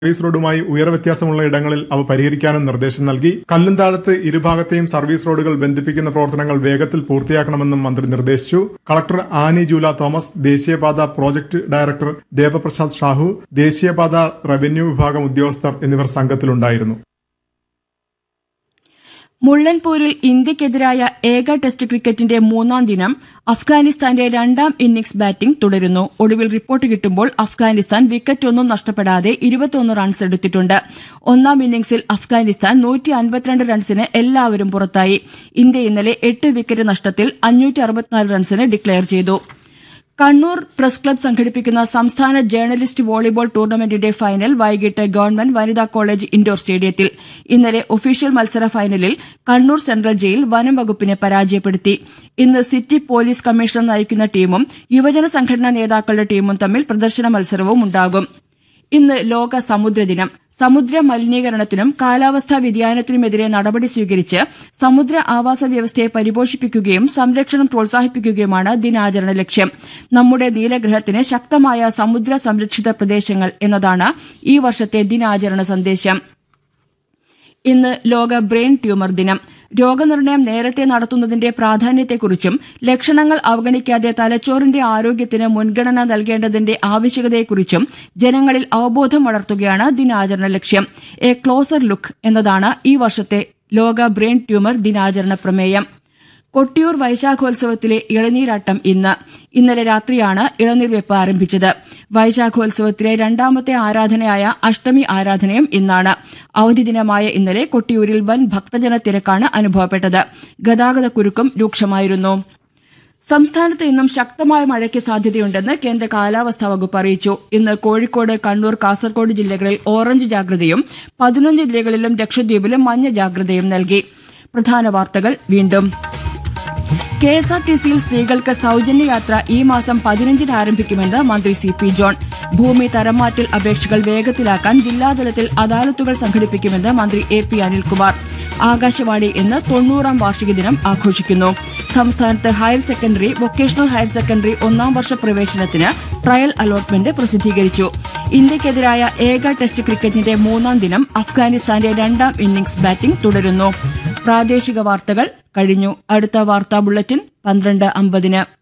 service റോഡുമായി ഉയരവ്യത്യാസമുള്ള ഇടങ്ങളിൽ അവ പരിഹരിക്കാനും നിർദ്ദേശം നൽകി കല്ലുംതാഴത്ത് ഇരുഭാഗത്തെയും സർവീസ് റോഡുകൾ ബന്ധിപ്പിക്കുന്ന പ്രവർത്തനങ്ങൾ വേഗത്തിൽ പൂർത്തിയാക്കണമെന്നും മന്ത്രി നിർദ്ദേശിച്ചു കളക്ടർ ആനി ജൂല തോമസ് ദേശീയപാത പ്രോജക്ട് ഡയറക്ടർ ദേവപ്രസാദ് ഷാഹു ദേശീയപാത റവന്യൂ വിഭാഗം ഉദ്യോഗസ്ഥർ എന്നിവർ സംഘത്തിലുണ്ടായിരുന്നു മുള്ളൻപൂരിൽ ഇന്ത്യക്കെതിരായ ഏക ടെസ്റ്റ് ക്രിക്കറ്റിന്റെ മൂന്നാം ദിനം അഫ്ഗാനിസ്ഥാന്റെ രണ്ടാം ഇന്നിംഗ്സ് ബാറ്റിംഗ് തുടരുന്നു ഒടുവിൽ റിപ്പോർട്ട് കിട്ടുമ്പോൾ അഫ്ഗാനിസ്ഥാൻ വിക്കറ്റൊന്നും നഷ്ടപ്പെടാതെ ഇരുപത്തിയൊന്ന് റൺസ് എടുത്തിട്ടുണ്ട് ഒന്നാം ഇന്നിംഗ്സിൽ അഫ്ഗാനിസ്ഥാൻ നൂറ്റി അൻപത്തിരണ്ട് റൺസിന് എല്ലാവരും പുറത്തായി ഇന്ത്യ ഇന്നലെ എട്ട് വിക്കറ്റ് നഷ്ടത്തിൽ അഞ്ഞൂറ്റി അറുപത്തിനാല് റൺസിന് ഡിക്ലയർ ചെയ്തു കണ്ണൂർ പ്രസ് ക്ലബ് സംഘടിപ്പിക്കുന്ന സംസ്ഥാന ജേർണലിസ്റ്റ് വോളിബോൾ ടൂർണമെന്റിന്റെ ഫൈനൽ വൈകിട്ട് ഗവൺമെന്റ് വനിതാ കോളേജ് ഇൻഡോർ സ്റ്റേഡിയത്തിൽ ഇന്നലെ ഒഫീഷ്യൽ മത്സര ഫൈനലിൽ കണ്ണൂർ സെൻട്രൽ ജയിൽ വനം വകുപ്പിനെ പരാജയപ്പെടുത്തി ഇന്ന് സിറ്റി പോലീസ് കമ്മീഷണർ നയിക്കുന്ന ടീമും യുവജന സംഘടനാ നേതാക്കളുടെ ടീമും തമ്മിൽ പ്രദർശന മത്സരവും ഉണ്ടാകും ഇന്ന് ലോക സമുദ്രദിനം സമുദ്ര മലിനീകരണത്തിനും കാലാവസ്ഥാ വ്യതിയാനത്തിനുമെതിരെ നടപടി സ്വീകരിച്ച് സമുദ്ര ആവാസ വ്യവസ്ഥയെ പരിപോഷിപ്പിക്കുകയും സംരക്ഷണം പ്രോത്സാഹിപ്പിക്കുകയുമാണ് ദിനാചരണ ലക്ഷ്യം നമ്മുടെ നീലഗ്രഹത്തിന് ശക്തമായ സമുദ്ര സംരക്ഷിത പ്രദേശങ്ങൾ എന്നതാണ് ഈ വർഷത്തെ ദിനാചരണ സന്ദേശം ഇന്ന് ലോക ബ്രെയിൻ ട്യൂമർ ദിനം രോഗനിർണയം നേരത്തെ നടത്തുന്നതിന്റെ പ്രാധാന്യത്തെക്കുറിച്ചും ലക്ഷണങ്ങൾ അവഗണിക്കാതെ തലച്ചോറിന്റെ ആരോഗ്യത്തിന് മുൻഗണന നൽകേണ്ടതിന്റെ ആവശ്യകതയെക്കുറിച്ചും ജനങ്ങളിൽ അവബോധം വളർത്തുകയാണ് ദിനാചരണ ലക്ഷ്യം എ ക്ലോസർ ലുക്ക് എന്നതാണ് ഈ വർഷത്തെ ലോക ബ്രെയിൻ ട്യൂമർ ദിനാചരണ പ്രമേയം കൊട്ടിയൂർ വൈശാഖോത്സവത്തിലെ ഇളനീരാട്ടം ഇന്ന് ഇന്നലെ രാത്രിയാണ് ഇളനീർ വെപ്പ് ആരംഭിച്ചത് വൈശാഖോത്സവത്തിലെ രണ്ടാമത്തെ ആരാധനയായ അഷ്ടമി ആരാധനയും ഇന്നാണ് അവധി ദിനമായ ഇന്നലെ കൊട്ടിയൂരിൽ വൻ ഭക്തജന തിരക്കാണ് അനുഭവപ്പെട്ടത് ഗതാഗത കുരുക്കും രൂക്ഷമായിരുന്നു സംസ്ഥാനത്ത് ഇന്നും ശക്തമായ മഴയ്ക്ക് സാധ്യതയുണ്ടെന്ന് കേന്ദ്ര കാലാവസ്ഥാ വകുപ്പ് അറിയിച്ചു ഇന്ന് കോഴിക്കോട് കണ്ണൂർ കാസർഗോഡ് ജില്ലകളിൽ ഓറഞ്ച് ജാഗ്രതയും പതിനൊന്ന് ജില്ലകളിലും ലക്ഷദ്വീപിലും മഞ്ഞ ജാഗ്രതയും നൽകി പ്രധാന വാർത്തകൾ വീണ്ടും കെ എസ് ആർ ടി സിയിൽ സ്ത്രീകൾക്ക് സൌജന്യ യാത്ര ഈ മാസം പതിനഞ്ചിന് ആരംഭിക്കുമെന്ന് മന്ത്രി സി പി ജോൺ ഭൂമി തരംമാറ്റൽ അപേക്ഷകൾ വേഗത്തിലാക്കാൻ ജില്ലാതലത്തിൽ അദാലത്തുകൾ സംഘടിപ്പിക്കുമെന്ന് മന്ത്രി എ പി അനിൽകുമാർ ആകാശവാണി ഇന്ന് തൊണ്ണൂറാം വാർഷിക ദിനം ആഘോഷിക്കുന്നു സംസ്ഥാനത്ത് higher secondary vocational higher secondary ഒന്നാം വർഷ പ്രവേശനത്തിന് ട്രയൽ അലോട്ട്മെന്റ് പ്രസിദ്ധീകരിച്ചു ഇന്ത്യക്കെതിരായ ഏക ടെസ്റ്റ് ക്രിക്കറ്റിന്റെ മൂന്നാം ദിനം അഫ്ഗാനിസ്ഥാന്റെ രണ്ടാം ഇന്നിംഗ്സ് ബാറ്റിംഗ് തുടരുന്നു പ്രാദേശിക വാർത്തകൾ കഴിഞ്ഞു അടുത്ത വാർത്താ ബുള്ളറ്റിൻ പന്ത്രണ്ട് അമ്പതിന്